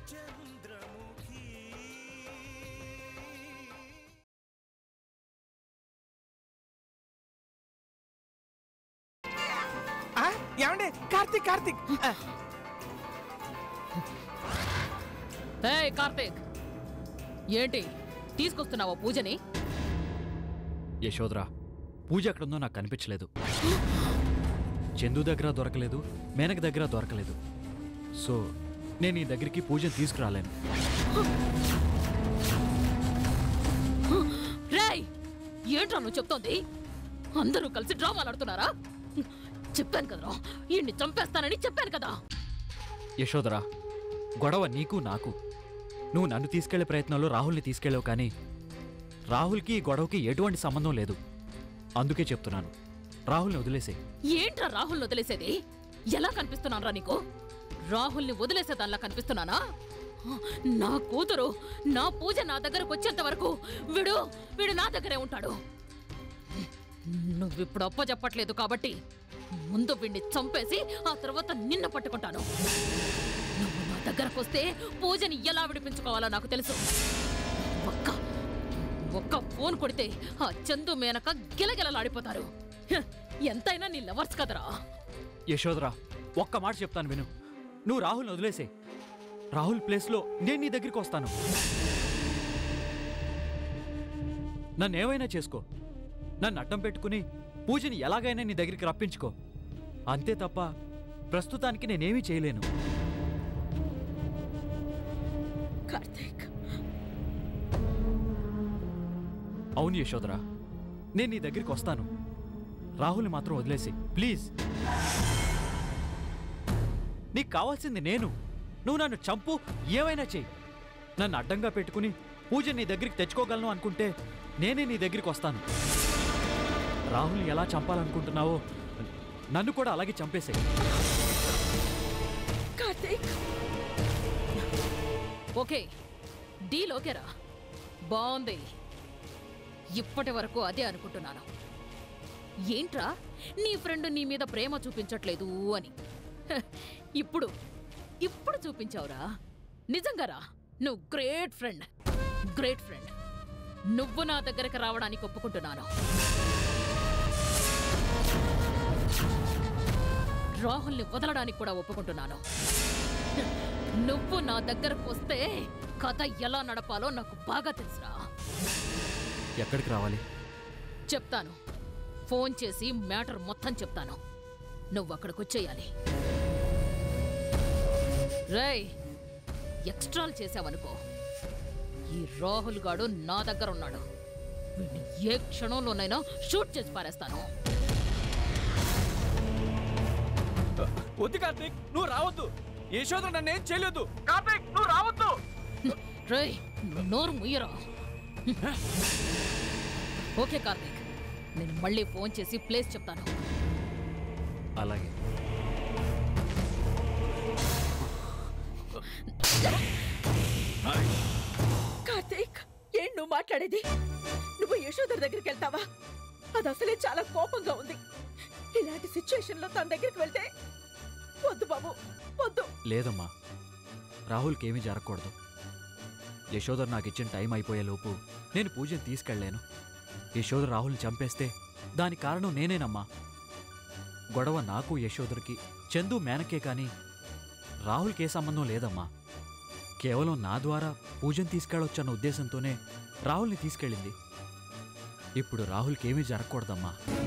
చంద్రముఖి ఆ, ఏమండి కార్తీక్ కార్తీక్ ఆ, ఏయ్ కార్తీక్ ఏంటి తీసుకొస్తున్నావా పూజని యశోదరా పూజ ఎక్కడుందో నాకు కనిపించలేదు చందు దగ్గర దొరకలేదు మేనక దగ్గర దొరకలేదు సో నేను ఈ దగ్గరికి పూజను తీసుకురాలేను రేయ్ ఏంట్రా నువ్వు చెప్తోంది అందరూ కలిసి డ్రామాలు ఆడుతున్నారా చెప్పాను కదరా ఈయన్ని చంపేస్తానని చెప్పాను కదా యశోదరా గొడవ నీకు నాకు నువ్వు నన్ను తీసుకెళ్లే ప్రయత్నంలో రాహుల్ని తీసుకెళ్ళావు కానీ రాహుల్కి ఈ గొడవకి ఎటువంటి సంబంధం లేదు అందుకే చెప్తున్నాను రాహుల్ని వదిలేసే ఏంట్రా రాహుల్ వదిలేసేది ఎలా కనిపిస్తున్నానరా నీకు రాహుల్ని వదిలేసేదానిలా కనిపిస్తున్నానా నా కూతురు నా పూజ నా దగ్గరకు వచ్చేంత వరకు వీడు వీడు నా దగ్గరే ఉంటాడు నువ్విప్పుడు అప్ప చెప్పట్లేదు కాబట్టి ముందు వీడిని చంపేసి ఆ తర్వాత నిన్ను పట్టుకుంటాను నువ్వు నా దగ్గరకు వస్తే పూజని ఎలా విడిపించుకోవాలో నాకు తెలుసు ఒక్క ఒక్క ఫోన్ కొడితే ఆ చందు మేనక గిలగిలలాడిపోతారు హ, ఎంతైనా నీ లవర్స్ కదరా యశోదరా ఒక్క మాట చెప్తాను విను నువ్వు రాహుల్ని వదిలేసే రాహుల్ ప్లేస్లో నేను నీ దగ్గరికి వస్తాను నన్ను ఏమైనా చేసుకో నన్ను అడ్డం పెట్టుకుని పూజని ఎలాగైనా నీ దగ్గరికి రప్పించుకో అంతే తప్ప ప్రస్తుతానికి నేనేమీ చేయలేను కార్తీక్ అవును యశోదరా నేను నీ దగ్గరికి వస్తాను రాహుల్ని మాత్రం వదిలేసి ప్లీజ్ నీకు కావాల్సింది నేను నువ్వు నన్ను చంపు ఏమైనా చెయ్యి నన్ను అడ్డంగా పెట్టుకుని పూజ నీ దగ్గరికి తెచ్చుకోగలను అనుకుంటే నేనే నీ దగ్గరికి వస్తాను రాహుల్ని ఎలా చంపాలనుకుంటున్నావో నన్ను కూడా అలాగే చంపేసేయి కార్తీక్ ఓకే డీల్ ఓకేరా బాగుంది ఇప్పటి వరకు అదే అనుకుంటున్నాను ఏంట్రా నీ ఫ్రెండ్ నీ మీద ప్రేమ చూపించట్లేదు అని హ, ఇప్పుడు ఇప్పుడు చూపించావురా నిజంగారా నువ్వు గ్రేట్ ఫ్రెండ్ గ్రేట్ ఫ్రెండ్ నువ్వు నా దగ్గరకు రావడానికి ఒప్పుకుంటున్నాను రాహుల్ని వదలడానికి కూడా ఒప్పుకుంటున్నాను నువ్వు నా దగ్గరకు వస్తే కథ ఎలా నడపాలో నాకు బాగా తెలుసురా ఎక్కడికి రావాలి చెప్తాను ఫోన్ చేసి మ్యాటర్ మొత్తం చెప్తాను నువ్వు అక్కడికి వచ్చేయాలి రేయ్ ఎక్స్ట్రాలు చేసావనుకో ఈ రాహుల్ గాడు నా దగ్గర ఉన్నాడు వీడిని ఏ క్షణంలోనైనా షూట్ చేసి పారేస్తాను వద్దు కార్తీక్ నువ్వు రావద్దు యశోద నన్ను ఏం చేయలేదు కార్తీక్ నువ్వు రావద్దు రేయ్ నోరు ముయ్యరా ఓకే కార్తీక్ నేను మళ్ళీ ఫోన్ చేసి ప్లేస్ చెప్తాను అలాగే కార్తీక్ ఏం నువ్వు మాట్లాడేది నువ్వు యశోదర్ దగ్గరికి వెళ్తావా అది అసలే చాలా కోపంగా ఉంది ఇలాంటి సిచ్యుయేషన్ లో తన దగ్గరికి వెళ్తే వద్దు బాబు వద్దు లేదమ్మా రాహుల్కి ఏమీ జరగకూడదు యశోదర్ నాకు ఇచ్చిన టైం అయిపోయేలోపు నేను పూజను తీసుకెళ్ళలేను యశోదర్ రాహుల్ని చంపేస్తే దాని కారణం నేనేనమ్మా గొడవ నాకు యశోదర్కి చందు మేనకే కానీ రాహుల్కి ఏ సంబంధం లేదమ్మా కేవలం నా ద్వారా పూజను తీసుకెళ్ళొచ్చన్న ఉద్దేశంతోనే రాహుల్ని తీసుకెళ్ళింది ఇప్పుడు రాహుల్కి ఏమీ జరగకూడదమ్మా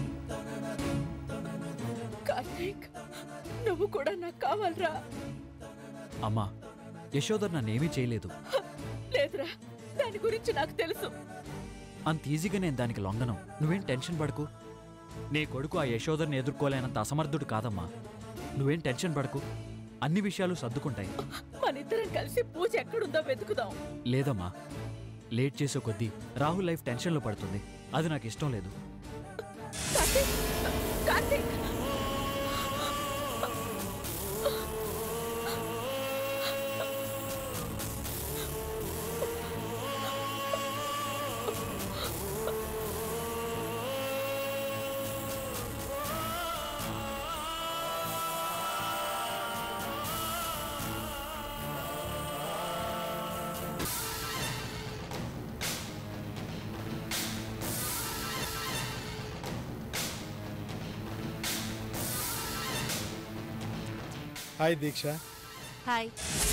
కార్తీక్ నువ్వు కూడా నాకు కావాలరా అమ్మా యశోదర్ నన్నేమీ చేయలేదు లేదురా దాని గురించి నాకు తెలుసు అంత ఈజీగా నేను దానికి లొంగను నువ్వేం టెన్షన్ పడకు నీ కొడుకు ఆ యశోదర్ని ఎదుర్కోలేనంత అసమర్థుడు కాదమ్మా నువ్వేం టెన్షన్ పడకు అన్ని విషయాలు సర్దుకుంటాయి మనిద్దరం కలిసి పూజ ఎక్కడుందో వెతుకుదాం లేదమ్మా లేట్ చేసే కొద్దీ రాహుల్ లైఫ్ టెన్షన్లో పడుతుంది అది నాకు ఇష్టం లేదు Karthik Karthik hi Deeksha hi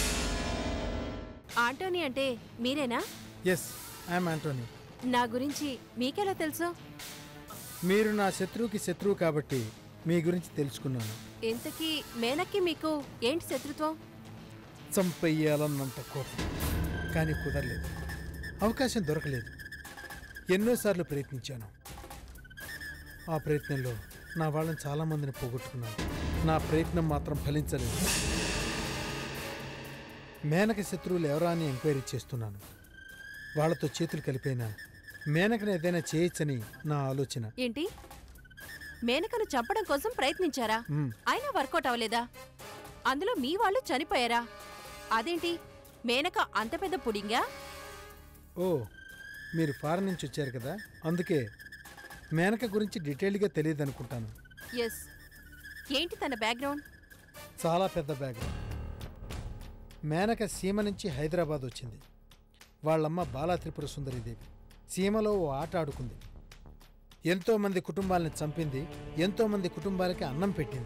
Antony అంటే మీరేనా ఎస్ ఐఎమ్ ఆంటోనీ నా గురించి మీకెలా తెలుసు మీరు నా శత్రువుకి శత్రువు కాబట్టి మీ గురించి తెలుసుకున్నాను ఇంతకీ మేనక్కి మీకు ఏంటి శత్రుత్వం చంపయ్యాలన్నంత కోపం కానీ కుదరలేదు అవకాశం దొరకలేదు ఎన్నోసార్లు ప్రయత్నించాను ఆ ప్రయత్నంలో నా వాళ్ళని చాలామందిని పోగొట్టుకున్నాను నా ప్రయత్నం మాత్రం ఫలించలేదు మేనక శత్రువులు ఎవరా అని ఎంక్వైరీ చేస్తున్నాను వాళ్ళతో చేతులు కలిపైనా మేనకను ఏదైనా చేయొచ్చని నా ఆలోచన ఏంటి మేనకను చంపడం కోసం ప్రయత్నించారా మ్మ్. అయినా వర్కౌట్ అవ్వలేదా అందులో మీ వాళ్ళు చనిపోయారా అదేంటి మేనక అంత పెద్ద పుడింగా ఓ మీరు ఫారెన్ నుంచి వచ్చారు కదా అందుకే మేనక గురించి డీటెయిల్గా తెలియదు అనుకుంటాను ఎస్ ఏంటి తన బ్యాక్గ్రౌండ్ చాలా పెద్ద బ్యాగ్ మేనక సీమ నుంచి హైదరాబాద్ వచ్చింది వాళ్ళమ్మ బాలా త్రిపుర సుందరిదేవి సీమలో ఓ ఆట ఆడుకుంది ఎంతోమంది కుటుంబాలను చంపింది ఎంతోమంది కుటుంబాలకి అన్నం పెట్టింది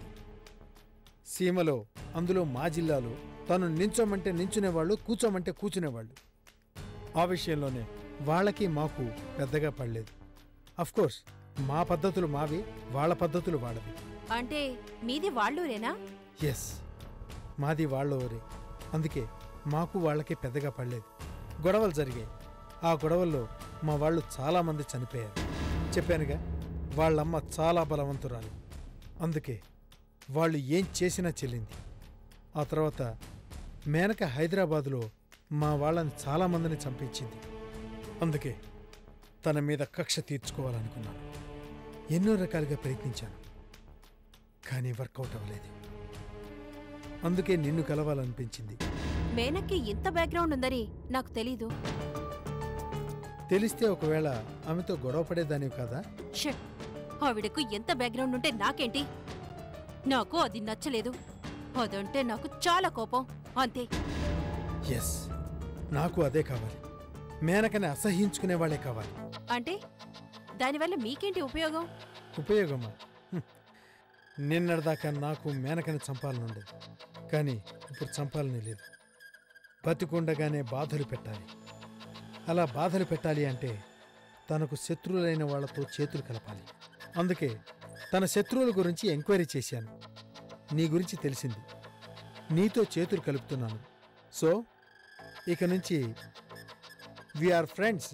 సీమలో అందులో మా జిల్లాలో తను నించోమంటే నించునేవాళ్ళు కూర్చోమంటే కూర్చునేవాళ్ళు ఆ విషయంలోనే వాళ్ళకి మాకు పెద్దగా పడలేదు కోర్స్ మా పద్ధతులు మావి వాళ్ళ పద్ధతులు వాళ్ళవి అంటే మీది వాళ్ళూరేనా ఎస్ మాది వాళ్ళ ఊరే అందుకే మాకు వాళ్ళకి పెద్దగా పడలేదు గొడవలు జరిగాయి ఆ గొడవల్లో మా వాళ్ళు చాలామంది చనిపోయారు చెప్పానుగా వాళ్ళమ్మ చాలా బలవంతురాలు అందుకే వాళ్ళు ఏం చేసినా చెల్లింది ఆ తర్వాత మేనక హైదరాబాదులో మా వాళ్ళని చాలామందిని చంపించింది అందుకే తన మీద కక్ష తీర్చుకోవాలనుకున్నాను ఎన్నో రకాలుగా ప్రయత్నించాను కానీ వర్కౌట్ అవ్వలేదు అందుకే నిన్ను కలవాలనిపించింది మేనక్కి ఇంత బ్యాక్గ్రౌండ్ ఉందని నాకు తెలీదు తెలిస్తే ఒకవేళ ఆమెతో గొడవ పడేదానివి కదా షట్ ఆవిడకు ఎంత బ్యాక్గ్రౌండ్ ఉంటే నాకేంటి నాకు అది నచ్చలేదు అదంటే నాకు చాలా కోపం అంతే ఎస్ నాకు అదే కావాలి మేనకని అసహించుకునే వాళ్ళే కావాలి అంటే దానివల్ల మీకేంటి ఉపయోగం ఉపయోగమా హ్మ్. నిన్నటిదాకా నాకు మేనకని చంపాలనుండేది కానీ ఇప్పుడు చంపాలని లేదు బతికుండగానే బాధలు పెట్టాలి అలా బాధలు పెట్టాలి అంటే తనకు శత్రువులైన వాళ్ళతో చేతులు కలపాలి అందుకే తన శత్రువుల గురించి ఎంక్వైరీ చేశాను నీ గురించి తెలిసింది నీతో చేతులు కలుపుతున్నాను సో ఇక నుంచి ఆర్ ఫ్రెండ్స్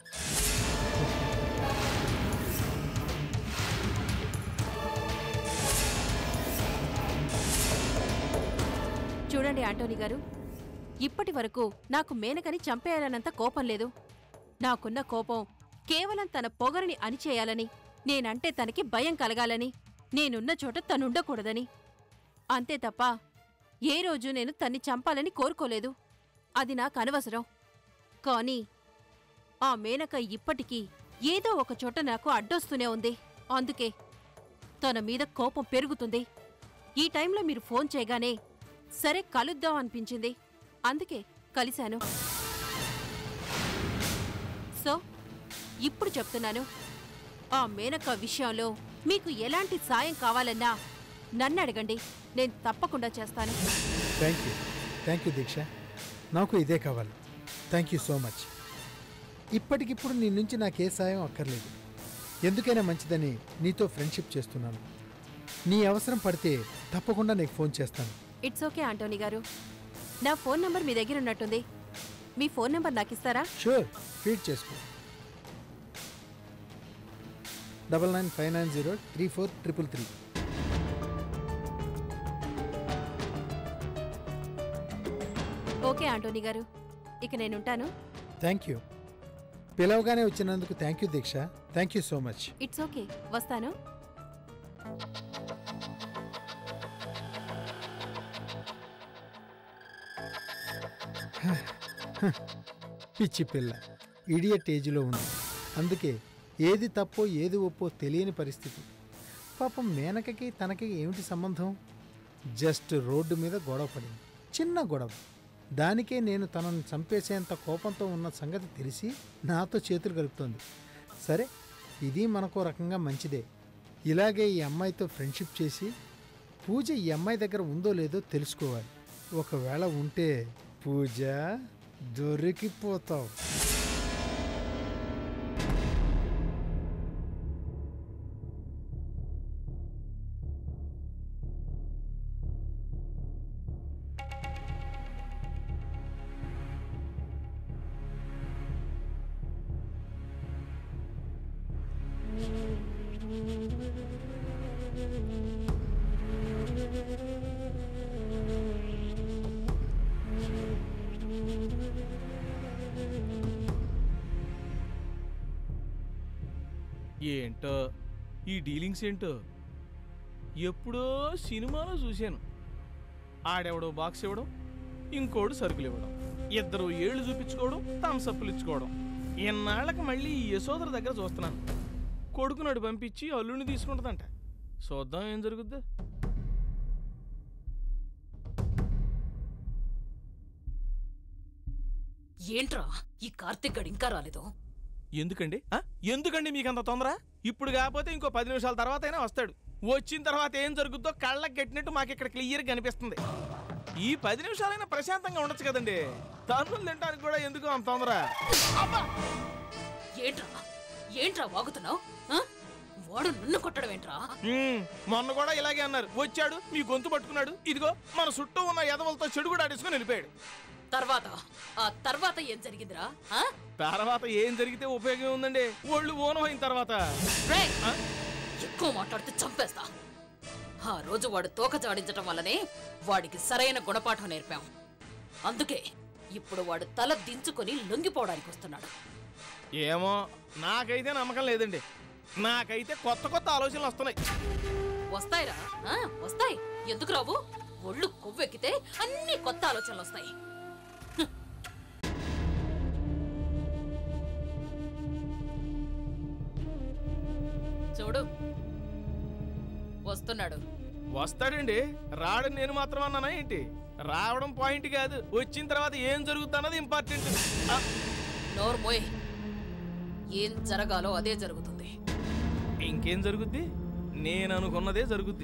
చూడండి ఆంటోనీ గారు ఇప్పటి వరకు నాకు మేనకని చంపేయాలన్నంత కోపం లేదు నాకున్న కోపం కేవలం తన పొగరిని అణిచేయాలని నేనంటే తనకి భయం కలగాలని నేనున్న చోట తనుండకూడదని అంతే తప్ప ఏ రోజు నేను తన్ని చంపాలని కోరుకోలేదు అది నాకు అనవసరం కానీ ఆ మేనక ఇప్పటికీ ఏదో ఒక చోట నాకు అడ్డొస్తూనే ఉంది అందుకే తన మీద కోపం పెరుగుతుంది ఈ టైంలో మీరు ఫోన్ చేయగానే సరే కలుద్దాం అనిపించింది అందుకే కలిశాను సో ఇప్పుడు చెప్తున్నాను ఆ మేనక విషయంలో మీకు ఎలాంటి సాయం కావాలన్నా నన్ను అడగండి నేను తప్పకుండా చేస్తాను thank you thank you Deeksha నాకు ఇదే కావాలి థ్యాంక్ యూ సో మచ్ ఇప్పటికిప్పుడు నీ నుంచి నాకే సాయం అక్కర్లేదు ఎందుకైనా మంచిదని నీతో ఫ్రెండ్షిప్ చేస్తున్నాను నీ అవసరం పడితే తప్పకుండా నీకు ఫోన్ చేస్తాను ఇట్స్ ఓకే ఆంటోనీ గారు నా ఫోన్ నంబర్ మీ దగ్గర ఉన్నట్టుంది మీ ఫోన్ నంబర్ నాకు ఇస్తారా షూర్ ఫీడ్ చేసుకో double nine five nine zero three four triple three okay Antony గారు ఇక నేనుంటాను థ్యాంక్ యూ పిలవగానే వచ్చినందుకు thank you Deeksha thank you so much it's okay వస్తాను పిచ్చి పిల్ల ఇడియట్ ఏజ్లో ఉంది అందుకే ఏది తప్పో ఏది ఒప్పో తెలియని పరిస్థితి పాపం మేనకకి తనకి ఏమిటి సంబంధం జస్ట్ రోడ్డు మీద గొడవ పడింది చిన్న గొడవ దానికే నేను తనను చంపేసేంత కోపంతో ఉన్న సంగతి తెలిసి నాతో చేతులు కలుపుతోంది సరే ఇది మనకో రకంగా మంచిదే ఇలాగే ఈ అమ్మాయితో ఫ్రెండ్షిప్ చేసి పూజ ఈ అమ్మాయి దగ్గర ఉందో లేదో తెలుసుకోవాలి ఒకవేళ ఉంటే పూజ దొరికిపోతావు ఏంటో ఈ డీలింగ్స్ ఏంటో ఎప్పుడో సినిమాలో చూశాను ఆడెవడో బాక్స్ ఇవ్వడం ఇంకోడు సరుకులు ఇవ్వడం ఇద్దరు ఏళ్ళు చూపించుకోవడం థమ్సప్లు ఇచ్చుకోవడం ఇన్నాళ్ళకి మళ్ళీ ఈ యశోదర దగ్గర చూస్తున్నాను కొడుకునాడు పంపించి అల్లుడిని తీసుకుంటుందంట చూద్దాం ఏం జరుగుద్దో ఏంట్రా ఈ కార్తిక్ గడు ఇంకా రాలేదు ఎందుకండి ఆ? ఎందుకండి మీకు అంత తొందర ఇప్పుడు కాకపోతే ఇంకో పది నిమిషాల తర్వాత అయినా వస్తాడు వచ్చిన తర్వాత ఏం జరుగుద్దో కళ్ళకి కట్టినట్టు మాకు ఇక్కడ క్లియర్ కనిపిస్తుంది ఈ పది నిమిషాలైనా ప్రశాంతంగా ఉండొచ్చు కదండి తన్నులు తినడానికి కూడా ఎందుకు అంత తొందర ఏంట్రా ఏంట్రా వాగుతున్నావు వాడు నన్ను కొట్టడం ఏంట్రా మ్మ్, మొన్న కూడా ఇలాగే అన్నారు వచ్చాడు మీ గొంతు పట్టుకున్నాడు ఇదిగో మన చుట్టూ ఉన్న ఎదవలతో చెడు కూడా ఆడేసుకొని వెళ్ళిపోయాడు తర్వాత ఆ తర్వాత ఏం జరిగిందిరా ఆ? తర్వాత ఏం జరిగితే ఉపయోగం ఉందండి ఒళ్ళు ఓనం అయిన తర్వాత రేయ్! ఆ? ఎక్కువ మాట్లాడితే చంపేస్తా ఆ రోజు వాడు తోక జాడించటం వల్లనే వాడికి సరైన గుణపాఠం నేర్పాం అందుకే ఇప్పుడు వాడు తల దించుకొని లొంగిపోవడానికి వస్తున్నాడు ఏమో నాకైతే నమ్మకం లేదండి నాకైతే కొత్త కొత్త ఆలోచనలు వస్తున్నాయి వస్తాయిరా ఆ, వస్తాయి ఎందుకు రావు ఒళ్ళు కొవ్వెక్కితే అన్ని కొత్త ఆలోచనలు వస్తాయి చూడు వస్తున్నాడు వస్తాడండి రాడని నేను మాత్రం అన్నానా ఏంటి రావడం పాయింట్ కాదు వచ్చిన తర్వాత ఏం జరుగుతుంది అన్నది ఇంపార్టెంట్ ఆ, నోర్మోయ్ ఏం జరగాలో అదే జరుగుతుంది ఇంకేం జరుగుద్ది నేను అనుకున్నదే జరుగుద్ది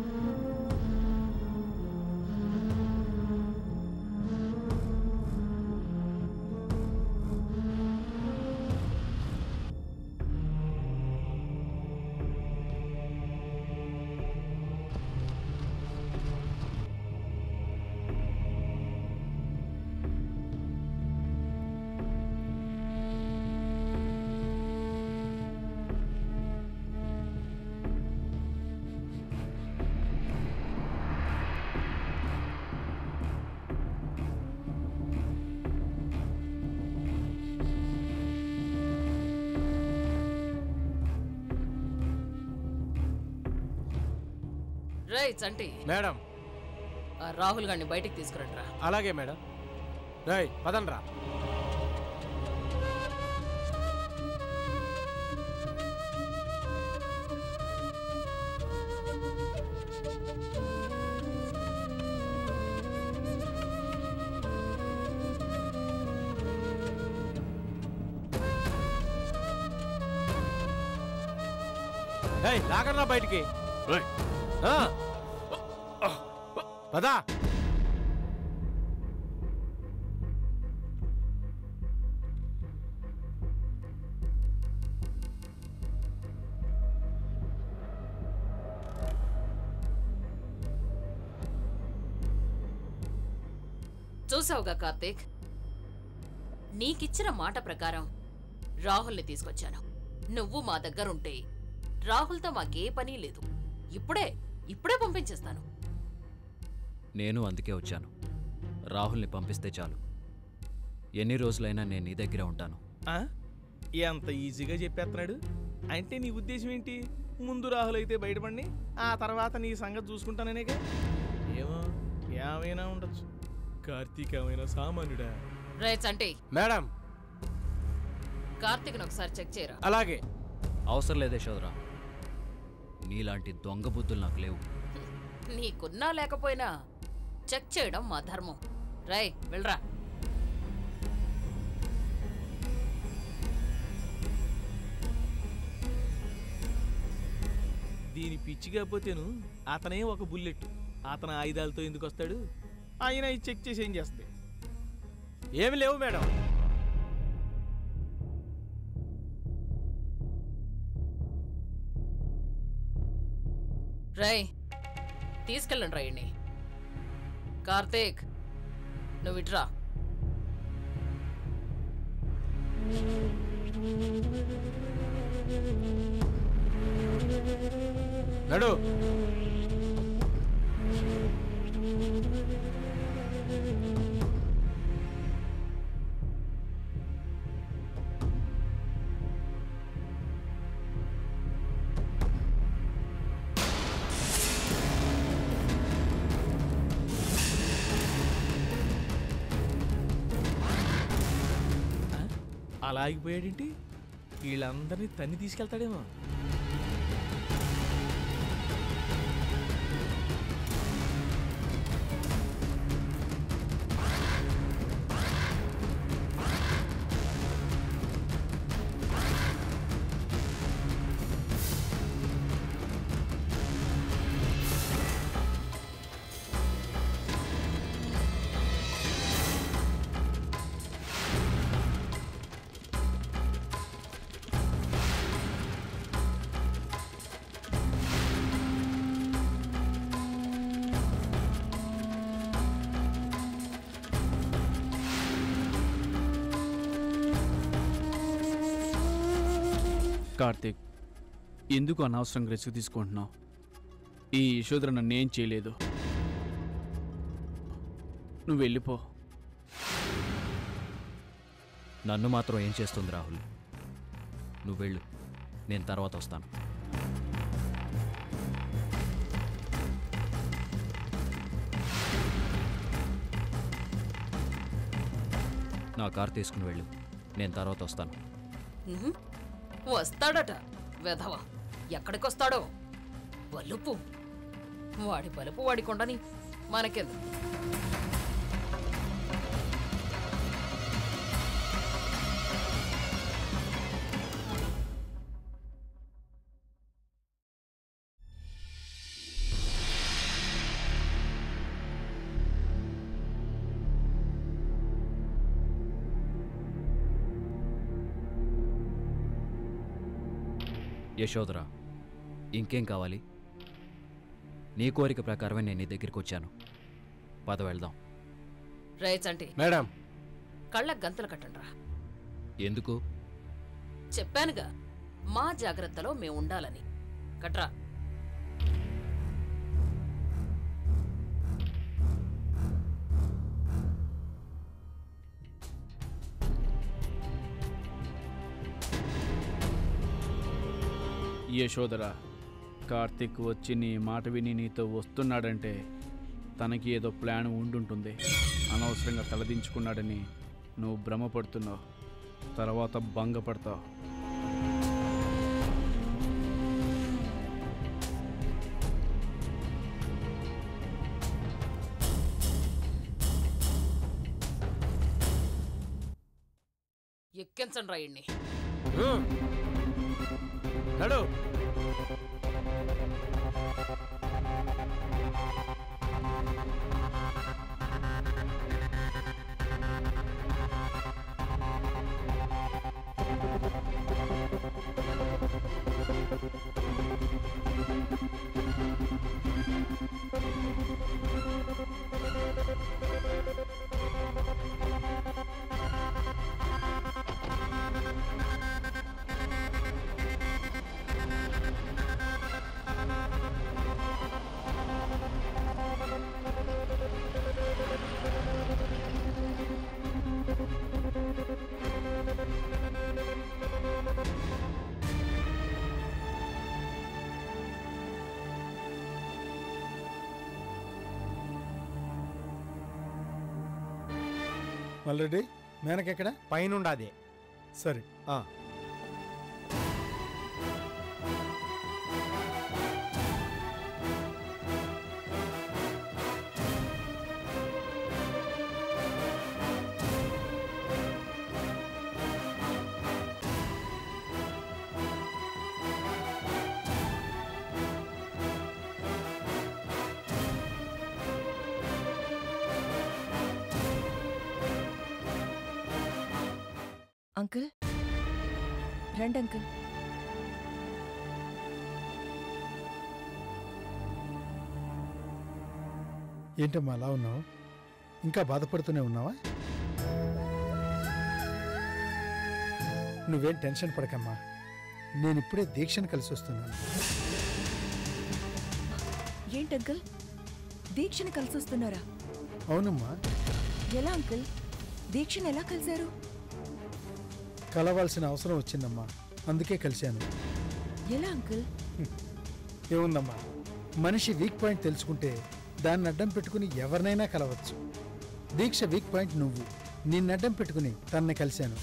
రే చంటి మేడం ఆ రాహుల్ గారిని బయటికి తీసుకురండిరా అలాగే మేడం రై పదండ్రా ఏయ్ లాగర్రా బయటికి ఆ. పదా చూసావుగా కార్తీక్ నీకిచ్చిన మాట ప్రకారం రాహుల్ని తీసుకొచ్చాను నువ్వు మా దగ్గరుంటే రాహుల్తో మాకే పని లేదు ఇప్పుడే ఇప్పుడే పంపించేస్తాను నేను అందుకే వచ్చాను రాహుల్ని పంపిస్తే చాలు ఎన్ని రోజులైనా నేను నీ దగ్గర ఉంటాను ఆ? ఎంత ఈజీగా చెప్పేస్తున్నాడు అంటే నీ ఉద్దేశం ఏంటి ముందు రాహుల్ అయితే బయటపడి ఆ తర్వాత నీ సంగతి చూసుకుంటాననేగా ఏమో ఏమైనా ఉండొచ్చు కార్తీక్ ఏమైనా సామాన్యుడా రే చంటి మేడం కార్తీక్ని ఒకసారి చెక్ చేయరా అలాగే అవసరం లేదే శోదరా నీలాంటి దొంగ బుద్ధులు నాకు లేవు నీకున్నా లేకపోయినా చెక్ చేయడం మా ధర్మం రై వెళ్ళరా దీని పిచ్చి కాకపోతేను అతనే ఒక బుల్లెట్ అతను ఆయుధాలతో ఎందుకు వస్తాడు ఆయన ఇది చెక్ చేసి ఏం చేస్తుంది ఏమి లేవు మేడం రై తీసుకెళ్ళండి రాయండి కార్తీక్ నువ్వు ఇట్రా నడు అలా ఆగిపోయాడేంటి వీళ్ళందరినీ తన్ని తీసుకెళ్తాడేమో కార్తీక్ ఎందుకు అనవసరంగా రిస్క్ తీసుకుంటున్నావు ఈ యశోధర నన్నేం చేయలేదు నువ్వు వెళ్ళిపో నన్ను మాత్రం ఏం చేస్తుంది రాహుల్ నువ్వు వెళ్ళు నేను తర్వాత వస్తాను నా కార్ తీసుకుని వెళ్ళు నేను తర్వాత వస్తాను ఉహు, వస్తాడట వెధవ ఎక్కడికొస్తాడో బలుపు వాడి బలుపు వాడి కొండని మనకెందుకు యశోదరా ఇంకేం కావాలి నీ కోరిక ప్రకారమే నేను నీ దగ్గరికి వచ్చాను పద వెళ్దాం రైచంటి మేడం కళ్ళకు గంతలు కట్టండ్రా ఎందుకు చెప్పానుగా మా జాగ్రత్తలో మేము ఉండాలని కట్రా యశోదర కార్తీక్ వచ్చి నీ మాట విని నీతో వస్తున్నాడంటే తనకి ఏదో ప్లాన్ ఉండుంటుంది అనవసరంగా తలదించుకున్నాడని నువ్వు భ్రమపడుతున్నావు తర్వాత భంగపడతావు ఎక్కించండి రాయుడిని ఉమ్. నడు మల్రెడ్డి మేనకెక్కడ పైనుండాది సరే ఆ. అంకుల్ రండి అంకుల్ ఏంటమ్మా అలా ఉన్నావు ఇంకా బాధపడుతూనే ఉన్నావా నువ్వేం టెన్షన్ పడకమ్మా నేను ఇప్పుడే దీక్షను కలిసి వస్తున్నాను ఏంటి అంకుల్ దీక్షని కలిసి వస్తున్నారా అవునమ్మా ఎలా అంకుల్ దీక్షని ఎలా కలిశారు కలవాల్సిన అవసరం వచ్చిందమ్మా అందుకే కలిశాను ఎలా అంకుల్ ఏముందమ్మా మనిషి వీక్ పాయింట్ తెలుసుకుంటే దాన్ని అడ్డం పెట్టుకుని ఎవరినైనా కలవచ్చు దీక్ష వీక్ పాయింట్ నువ్వు నిన్ను అడ్డం పెట్టుకుని తన్ని కలిశాను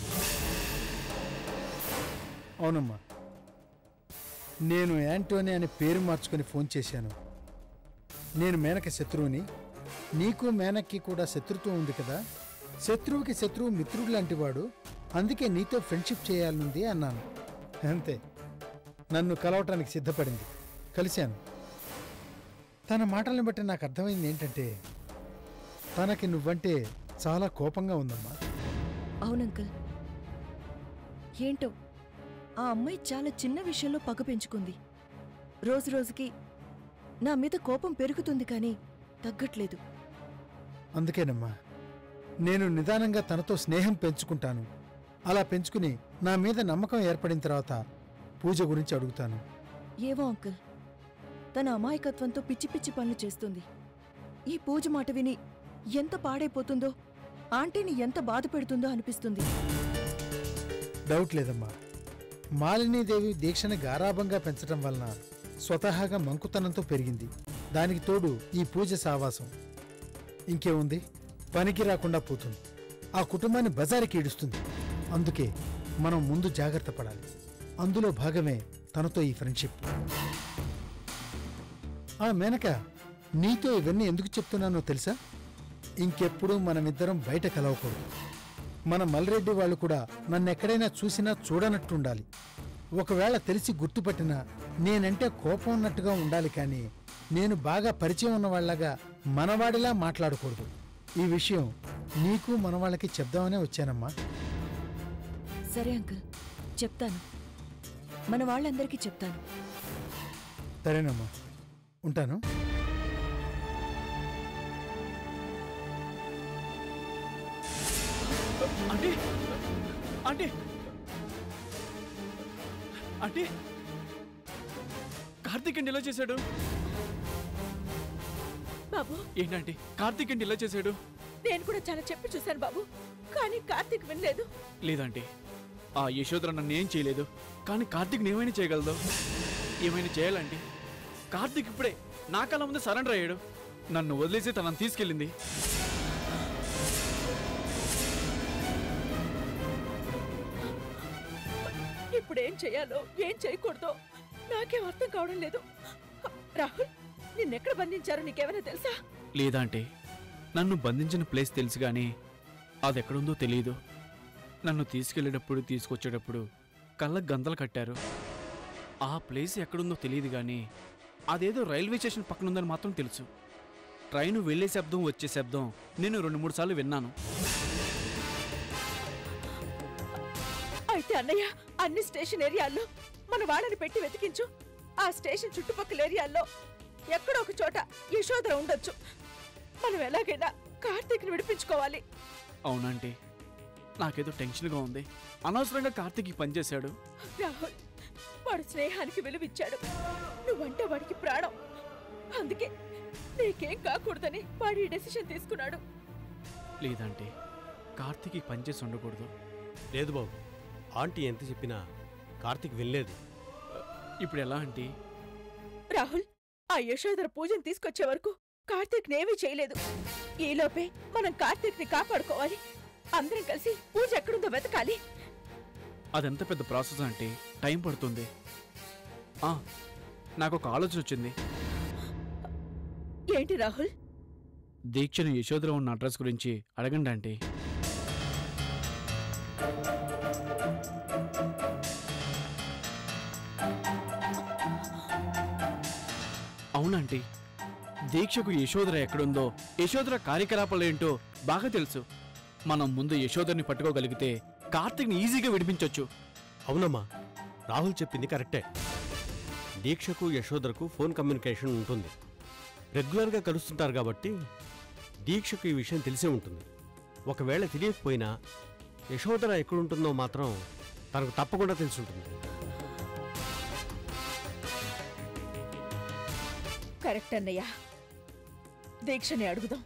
అవునమ్మా నేను యాంటోనీ అనే పేరు మార్చుకొని ఫోన్ చేశాను నేను మేనక శత్రువుని నీకు మేనక్కి కూడా శత్రుత్వం ఉంది కదా శత్రువుకి శత్రువు మిత్రుడు లాంటివాడు అందుకే నీతో ఫ్రెండ్షిప్ చేయాలనుంది అన్నాను అంతే నన్ను కలవటానికి సిద్ధపడింది కలిశాను తన మాటలను బట్టి నాకు అర్థమైంది ఏంటంటే తనకి నువ్వంటే చాలా కోపంగా ఉందమ్మా అవును అంకుల్ ఏంటో ఆ అమ్మాయి చాలా చిన్న విషయంలో పగ పెంచుకుంది రోజు రోజుకి నా మీద కోపం పెరుగుతుంది కానీ తగ్గట్లేదు అందుకేనమ్మా నేను నిదానంగా తనతో స్నేహం పెంచుకుంటాను అలా పెంచుకుని నా మీద నమ్మకం ఏర్పడిన తర్వాత పూజ గురించి అడుగుతాను ఏవో అంకుల్ తన అమాయకత్వంతో పిచ్చి పిచ్చి పనులు చేస్తుంది ఈ పూజ మాట విని ఎంత పాడైపోతుందో ఆంటీని ఎంత బాధ పెడుతుందో అనిపిస్తుంది డౌట్ లేదమ్మా మాలినీదేవి దీక్షని గారాభంగా పెంచడం వలన స్వతహాగా మంకుతనంతో పెరిగింది దానికి తోడు ఈ పూజ సావాసం ఇంకేముంది పనికి రాకుండా పోతుంది ఆ కుటుంబాన్ని బజారుకి ఈడుస్తుంది అందుకే మనం ముందు జాగ్రత్త పడాలి అందులో భాగమే తనతో ఈ ఫ్రెండ్షిప్ ఆ మేనక నీతో ఇవన్నీ ఎందుకు చెప్తున్నానో తెలుసా ఇంకెప్పుడు మనమిద్దరం బయట కలవకూడదు మన మల్రెడ్డి వాళ్ళు కూడా నన్ను ఎక్కడైనా చూసినా చూడనట్టుండాలి ఒకవేళ తెలిసి గుర్తుపట్టినా నేనంటే కోపం ఉన్నట్టుగా ఉండాలి కానీ నేను బాగా పరిచయం ఉన్న వాళ్ళగా మనవాడిలా మాట్లాడకూడదు ఈ విషయం నీకు మనవాళ్ళకి చెప్దామనే వచ్చానమ్మా సరే అంకుల్ చెప్తాను మన వాళ్ళందరికీ చెప్తాను సరేనమ్మా ఉంటాను అంటే అంటే అంటే కార్తీక్ అండి ఇలా చేశాడు బాబు ఏంటంటే కార్తీక్ అండి ఇలా చేశాడు నేను కూడా చాలా చెప్పి చూశాను బాబు కానీ కార్తీక్ వినలేదు లేదంటే ఆ యశోధర నన్ను ఏం చేయలేదు కానీ కార్తీక్ ఏమైనా చేయగలదు ఏమైనా చేయాలంటే కార్తీక్ ఇప్పుడే నా కళ్ళ ముందు సరెండర్ అయ్యాడు నన్ను వదిలేసి తనను తీసుకెళ్ళింది ఇప్పుడు ఏం చేయాలో ఏం చేయకూడదో నాకేం అర్థం కావడం లేదు రాహుల్ నిన్నెక్కడ బంధించారో నీకేమైనా తెలుసా లేదంటే నన్ను బంధించిన ప్లేస్ తెలుసు కానీ అది ఎక్కడుందో తెలియదు నన్ను తీసుకెళ్ళేటప్పుడు తీసుకొచ్చేటప్పుడు కళ్ళకు గంతలు కట్టారు ఆ ప్లేస్ ఎక్కడుందో తెలియదు కానీ అదేదో రైల్వే స్టేషన్ పక్కన ఉందని మాత్రం తెలుసు ట్రైన్ వెళ్ళే శబ్దం వచ్చే శబ్దం నేను రెండు మూడు సార్లు విన్నాను అయితే అన్నయ్య అన్ని స్టేషన్ ఏరియాల్లో మన వాళ్ళని పెట్టి వెతికించు ఆ స్టేషన్ చుట్టుపక్కల ఏరియాల్లో ఎక్కడో ఒక చోట యశోధర ఉండొచ్చు మనం ఎలాగైనా కార్తీక్ని విడిపించుకోవాలి అవునంటే నాకేదో టెన్షన్గా ఉంది అనవసరంగా కార్తీక్ ఈ పని చేశాడు రాహుల్ వాడు స్నేహానికి విలువిచ్చాడు నువ్వంటే వాడికి ప్రాణం అందుకే నీకేం కాకూడదని వాడు ఈ డెసిషన్ తీసుకున్నాడు లేదంటే కార్తీక్ ఈ పని చేసి ఉండకూడదు లేదు బాబు ఆంటీ ఎంత చెప్పినా కార్తీక్ వినలేదు ఇప్పుడు ఎలా అంటే రాహుల్ ఆ యశోధర పూజను తీసుకొచ్చే వరకు కార్తీక్ నేమీ చేయలేదు ఈలోపే మనం కార్తీక్ ని కాపాడుకోవాలి అందరం కలిసి పూజ ఎక్కడుందో వెతకాలి అదెంత పెద్ద ప్రాసెస్ అంటే టైం పడుతుంది ఆ, నాకు ఒక ఆలోచన వచ్చింది ఏంటి రాహుల్ దీక్షను యశోదలో ఉన్న అడ్రస్ గురించి అడగండి అంటే అవునంటీ దీక్షకు యశోదర ఎక్కడుందో యశోదర కార్యకలాపాలు ఏంటో బాగా తెలుసు మనం ముందు యశోదరిని పట్టుకోగలిగితే కార్తిక్ని ఈజీగా విడిపించవచ్చు అవునమ్మా రాహుల్ చెప్పింది కరెక్టే దీక్షకు యశోదరకు ఫోన్ కమ్యూనికేషన్ ఉంటుంది రెగ్యులర్గా కలుస్తుంటారు కాబట్టి దీక్షకు ఈ విషయం తెలిసే ఉంటుంది ఒకవేళ తెలియకపోయినా యశోదర ఎక్కడుంటుందో మాత్రం తనకు తప్పకుండా తెలుసుంటుంది కరెక్ట్ అన్నయ్య దీక్షని అడుగుదాం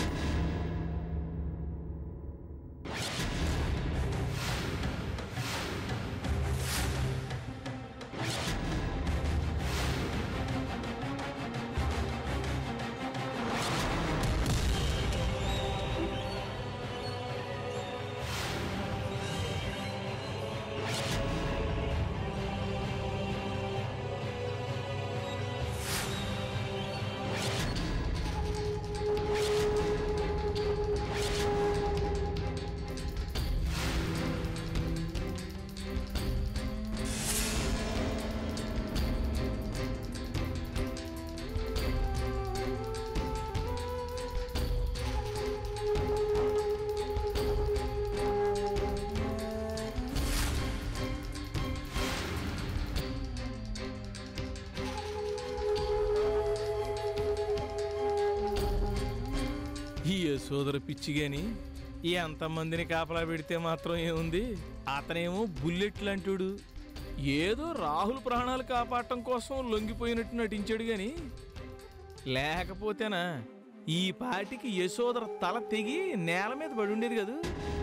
ఈ సోదర పిచ్చిగాని ఎంతమందిని కాపలా పెడితే మాత్రం ఏముంది అతనేమో బుల్లెట్ లాంటివాడు ఏదో రాహుల్ ప్రాణాలు కాపాడటం కోసం లొంగిపోయినట్టు నటించాడు గాని లేకపోతేనా ఈ పాటికి యశోదర తల తెగి నేల మీద పడి ఉండేది కదూ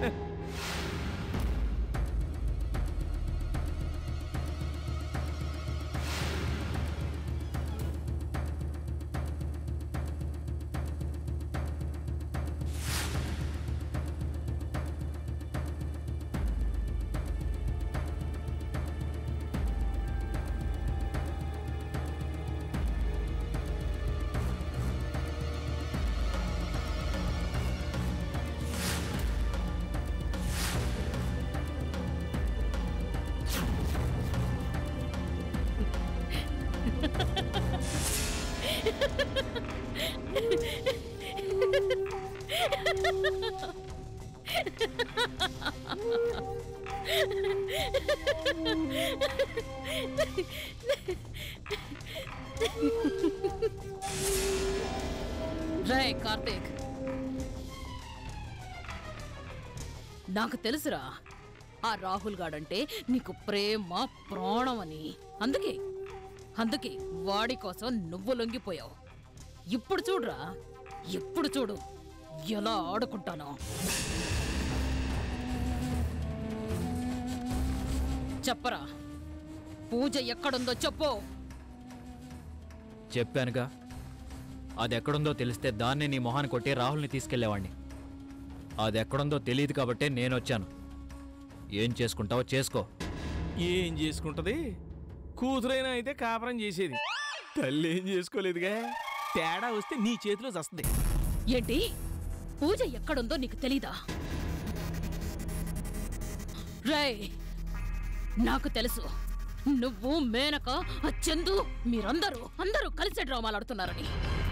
రే కార్తీక్ నాకు తెలుసురా ఆ రాహుల్ గాడంటే నీకు ప్రేమ ప్రాణం అని అందుకే అందుకే వాడి కోసం నువ్వు లొంగిపోయావు ఇప్పుడు చూడురా ఇప్పుడు చూడు ఎలా ఆడుకుంటానో చెప్పరా పూజ ఎక్కడుందో చెప్పు చెప్పానుగా అది ఎక్కడుందో తెలిస్తే దాన్ని నీ మొహాన్ని కొట్టి రాహుల్ని తీసుకెళ్లేవాణ్ణి అది ఎక్కడుందో తెలియదు కాబట్టే నేను వచ్చాను ఏం చేసుకుంటావో చేసుకో ఏం చేసుకుంటది కూతురైనా అయితే కాపురం చేసేది తల్లి ఏం చేసుకోలేదుగా తేడా వస్తే నీ చేతిలో చస్తుంది ఏంటి పూజ ఎక్కడుందో నీకు తెలీదా రేయ్ నాకు తెలుసు నువ్వు మేనక ఆ చందు మీరందరూ అందరూ కలిసి డ్రామాలు ఆడుతున్నారని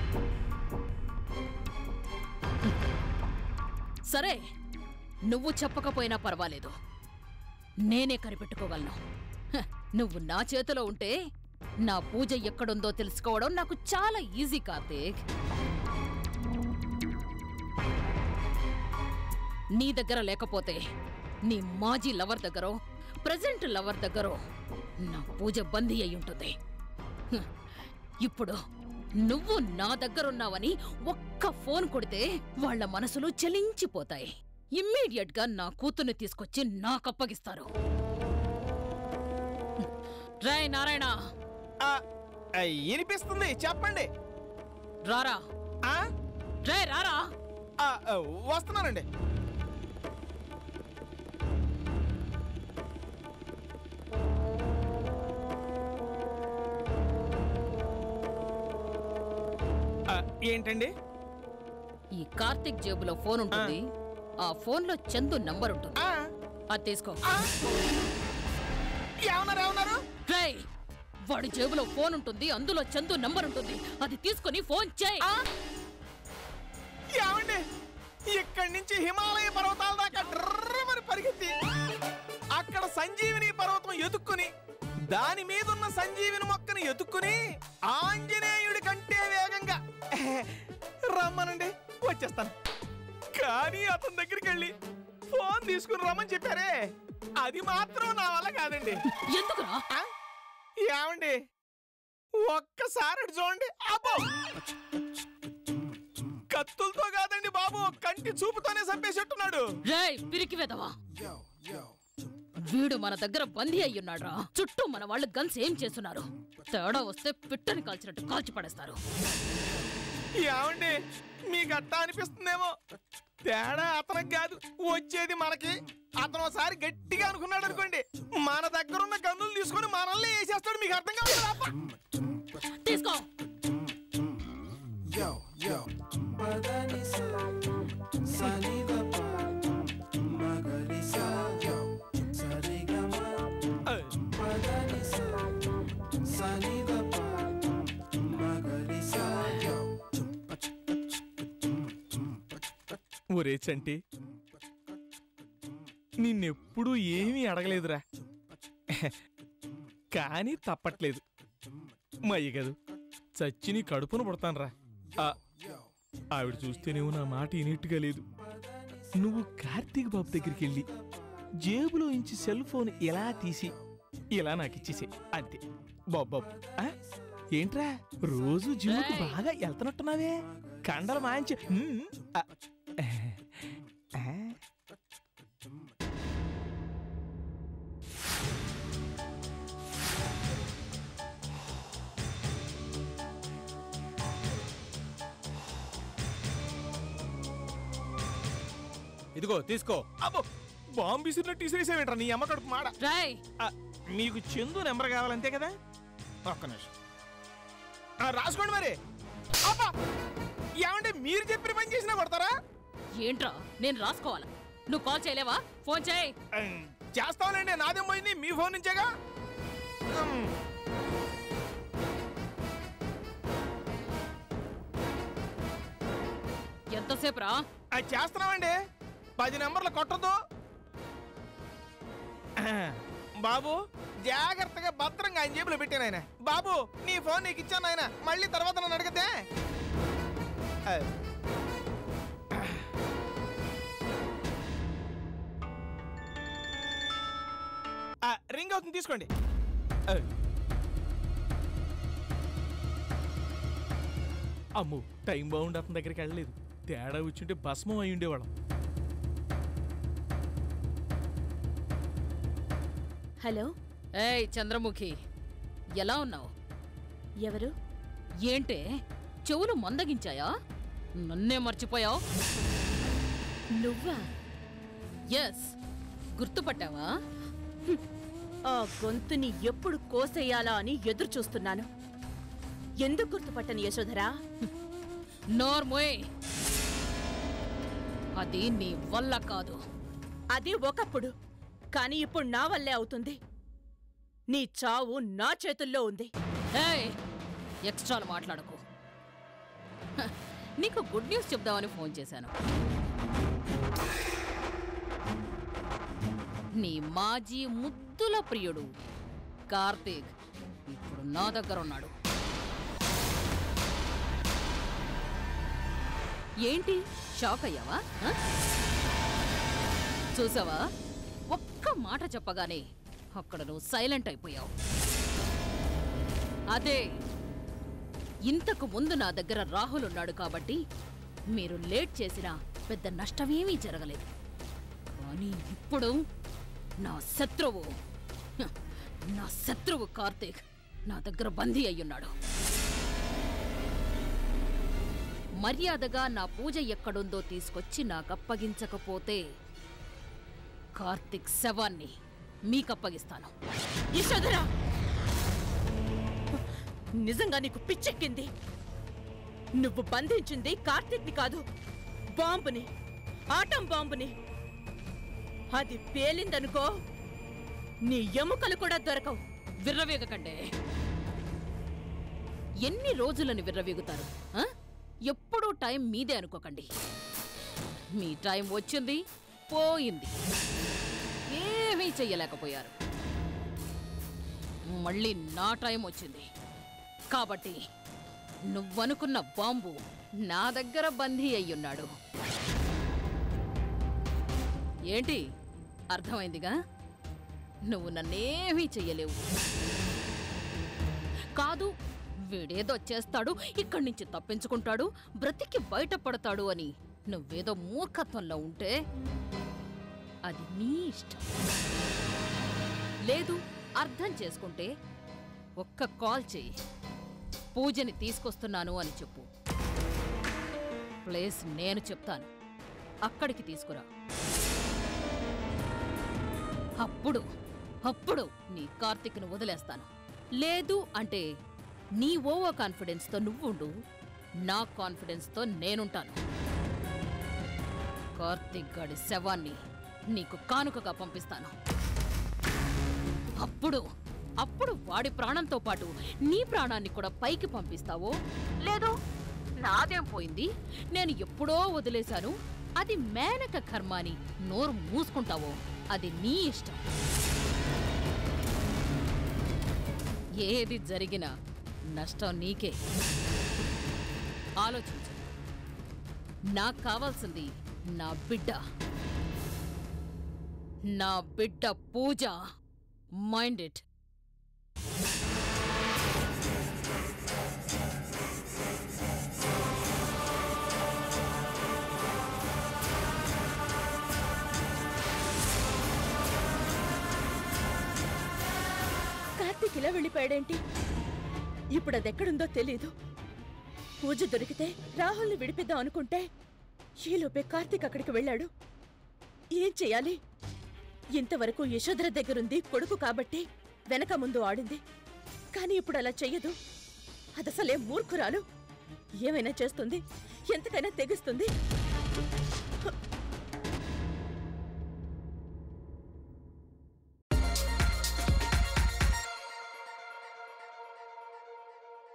సరే నువ్వు చెప్పకపోయినా పర్వాలేదు నేనే కనిపెట్టుకోగలను హ, నువ్వు నా చేతిలో ఉంటే నా పూజ ఎక్కడుందో తెలుసుకోవడం నాకు చాలా ఈజీ కార్తీక్ నీ దగ్గర లేకపోతే నీ మాజీ లవర్ దగ్గరో ప్రజెంట్ లవర్ దగ్గరో నా పూజ బందీ అయి ఉంటుంది హ్, ఇప్పుడు నువ్వు నా దగ్గరున్నావని ఒక్క ఫోన్ కొడితే వాళ్ళ మనసులు చలించిపోతాయి ఇమ్మీడియట్ గా నా కూతుర్ని తీసుకొచ్చి నాకప్పగిస్తారు రాయ్ నారాయణ ఆ, ఆ, వినిపిస్తుంది చెప్పండి రారా ఆ? రే రారా ఆ, ఆ, వస్తున్నానండి ఆ, ఏంటండి ఈ కార్తిక్ జేబులో ఫోన్ ఉంటుంది ఆ ఫోన్లో చందు నంబర్ ఉంటుంది ఆ, అది తీసుకో ఆ. ఏమన్నారు ఏమన్నారు రేయ్ వాడి జేబులో ఫోన్ ఉంటుంది అందులో చందు నంబర్ ఉంటుంది అది తీసుకొని ఫోన్ చేయి ఆ? ఏమండి ఇక్కడి నుంచి హిమాలయ పర్వతాల దాకా డ్రర్రమని టక్కుమని పరిగెత్తి అక్కడ సంజీవిని పర్వతం ఎతుక్కుని దాని మీదున్న సంజీవిని మొక్కని ఎతుక్కుని ఆంజనేయుడి కంటే వేగంగా రమ్మనండి వచ్చేస్తాను కానీ అతని దగ్గరికి వెళ్ళి ఫోన్ తీసుకుని రమ్మని చెప్పారే అది మాత్రం నా వల్ల కాదండి ఎందుకురా ఆ? ఏమండి ఒక్కసారి అటు చూడండి అబ్బో కత్తులతో కాదండి బాబు కంటి చూపుతోనే చంపేసేట్టున్నాడు రేయ్ పిరికి వెదవా వీడు మన దగ్గర బందీ అయ్యున్నాడ్రా చుట్టూ మన వాళ్ళు గన్స్ ఏం చేస్తున్నారు తేడా వస్తే పిట్టని కాల్చినట్టు కాల్చి పడేస్తారు ఏమండి మీకు అట్టా అనిపిస్తుందేమో తేడా అతనికి కాదు వచ్చేది మనకి అతను ఒకసారి గట్టిగా అనుకున్నాడు అనుకోండి మన దగ్గర ఉన్న గన్నులు తీసుకొని మనల్ని వేసేస్తాడు మీకు అర్థం కాదు తీసుకో ఒరే చంటి నిన్నెప్పుడూ ఏమీ అడగలేదురా కానీ తప్పట్లేదు మయ్య కదూ చచ్చి నీ కడుపున పుడతానురా ఆ, ఆవిడ చూస్తేనేమో నా మాట ఇనిట్టుగా లేదు నువ్వు కార్తీక్ బాబు దగ్గరికి వెళ్ళి జేబులో ఇంచి సెల్ ఫోన్ ఇలా తీసి ఇలా నాకు ఇచ్చేసే అంతే బాబు బాబు ఆ? ఏంట్రా రోజు జిమ్కి ఏయ్. బాగా వెళ్తున్నట్టున్నావే కండలు మాయించి ఉమ్, ఆ, ఆ. ఇదిగో తీసుకో అబ్బో బాంబు విసిరినట్టు విసిరేసావేంట్రా నీ అమ్మ కడుపు మాడ రాయ్ ఆ, మీకు చందు నెంబర్ కావాలంతే కదా ఒక్క నిమిషం ఆ, రాసుకోండి మరి అబ్బా ఏమంటే మీరు చెప్పిన పని చేసినా కొడతారా ఏంట్రా నేను రాసుకోవాలా నువ్వు కాల్ చేయలేవా ఫోన్ చేయి ఆ, చేస్తానండి నాదేం పోయింది మీ ఫోన్ నుంచేగా ఉమ్. ఎంతసేపు రా అది చేస్తున్నామండి పది నెంబర్లు కొట్టదు బాబు జాగ్రత్తగా భద్రంగా ఆయన జేబులో పెట్టాను ఆయన బాబు నీ ఫోన్ నీకు ఇచ్చాను ఆయన మళ్ళీ తర్వాత నన్ను అడిగితే ఆ. ఆ, రింగ్ అవుతుంది తీసుకోండి ఆ. అమ్ము టైం బాగుండి అతని దగ్గరికి వెళ్ళలేదు తేడా వచ్చుంటే భస్మం అయి ఉండేవాళ్ళం హలో ఏయ్ చంద్రముఖి ఎలా ఉన్నావు ఎవరు ఏంటే చెవులు మందగించాయా నన్నే మర్చిపోయావు నువ్వా ఎస్ గుర్తుపట్టావా ఆ గొంతుని ఎప్పుడు కోసేయాలా అని ఎదురు చూస్తున్నాను ఎందుకు గుర్తుపట్టను యశోధరా నోర్మోయ్ అది నీ వల్ల కాదు అది ఒకప్పుడు కానీ ఇప్పుడు నా వల్లే అవుతుంది నీ చావు నా చేతుల్లో ఉంది ఏయ్ ఎక్స్ట్రాలు మాట్లాడకు హ, నీకు గుడ్ న్యూస్ చెప్దామని ఫోన్ చేశాను నీ మాజీ ముద్దుల ప్రియుడు కార్తీక్ ఇప్పుడు నా దగ్గర ఉన్నాడు ఏంటి షాక్ అయ్యావా హ? చూసావా ఒక్క మాట చెప్పగానే అక్కడ నువ్వు సైలెంట్ అయిపోయావు అదే ఇంతకు ముందు నా దగ్గర రాహుల్ ఉన్నాడు కాబట్టి మీరు లేట్ చేసినా పెద్ద నష్టమేమీ జరగలేదు కానీ ఇప్పుడు నా శత్రువు హ, నా శత్రువు కార్తీక్ నా దగ్గర బందీ అయ్యున్నాడు మర్యాదగా నా పూజ ఎక్కడుందో తీసుకొచ్చి నాకప్పగించకపోతే కార్తీక్ శవాన్ని మీకప్పగిస్తాను యశోధరా నిజంగా నీకు పిచ్చెక్కింది నువ్వు బంధించింది కార్తీక్ని కాదు బాంబుని ఆటం బాంబుని అది పేలిందనుకో నీ ఎముకలు కూడా దొరకవు విర్రవీగకండి ఎన్ని రోజులని విర్రవీగుతారు ఆ? ఎప్పుడూ టైం మీదే అనుకోకండి మీ టైం వచ్చింది పోయింది చెయ్యలేకపోయారు మళ్ళీ నా టైం వచ్చింది కాబట్టి నువ్వనుకున్న బాంబు నా దగ్గర బందీ అయ్యున్నాడు ఏంటి అర్థమైందిగా నువ్వు నన్నేమీ చెయ్యలేవు కాదు వీడేదో చేస్తాడు ఇక్కడి నుంచి తప్పించుకుంటాడు బ్రతికి బయటపడతాడు అని నువ్వేదో మూర్ఖత్వంలో ఉంటే అది నీ ఇష్టం లేదు అర్థం చేసుకుంటే ఒక్క కాల్ చెయ్యి పూజని తీసుకొస్తున్నాను అని చెప్పు ప్లేస్ నేను చెప్తాను అక్కడికి తీసుకురా అప్పుడు అప్పుడు నీ కార్తిక్ను వదిలేస్తాను లేదు అంటే నీ ఓవర్ కాన్ఫిడెన్స్తో నువ్వుండు నా కాన్ఫిడెన్స్తో నేనుంటాను కార్తిక్ గడి శవాన్ని నీకు కానుకగా పంపిస్తాను అప్పుడు అప్పుడు వాడి ప్రాణంతో పాటు నీ ప్రాణాన్ని కూడా పైకి పంపిస్తావో లేదో నాదేం పోయింది నేను ఎప్పుడో వదిలేశాను అది మేనక కర్మ అని నోరు మూసుకుంటావో అది నీ ఇష్టం ఏది జరిగినా నష్టం నీకే ఆలోచించు నాకు కావాల్సింది నా బిడ్డ నా బిడ్డ పూజ మైండ్ ఇట్ కార్తీక్ ఇలా వెళ్ళిపోయాడేంటి ఇప్పుడు అది ఎక్కడుందో తెలీదు పూజ దొరికితే రాహుల్ని విడిపిద్దాం అనుకుంటే ఈలోపే కార్తీక్ అక్కడికి వెళ్ళాడు ఏం చెయ్యాలి ఇంతవరకు యశోధర దగ్గరుంది కొడుకు కాబట్టి వెనక ముందు ఆడింది కానీ ఇప్పుడు అలా చెయ్యదు అదసలే మూర్ఖురాలు ఏమైనా చేస్తుంది ఎంతకైనా తెగిస్తుంది